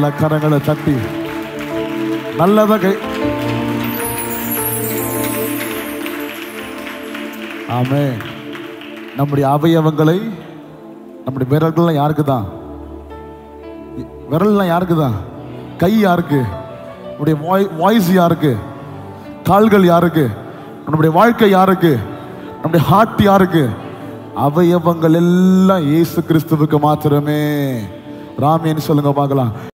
நல்ல கரங்களை தட்டி நல்லதா கை ஆமே நம்முடைய அவயவங்களை நம்முடைய விரல்கள்லாம் யாருக்கு தான் விரல்லாம் யாருக்கு தான் கை யாருக்கு நம்முடைய வாய்ஸ் யாருக்கு கால்கள் யாருக்கு நம்முடைய வாழ்க்கை யாருக்கு நம்முடைய ஹார்ட் யாருக்கு அவயவங்கள் எல்லாம் இயேசு கிறிஸ்துவுக்கு மாத்திரமே ராமேன்னு சொல்லுங்க பார்க்கலாம்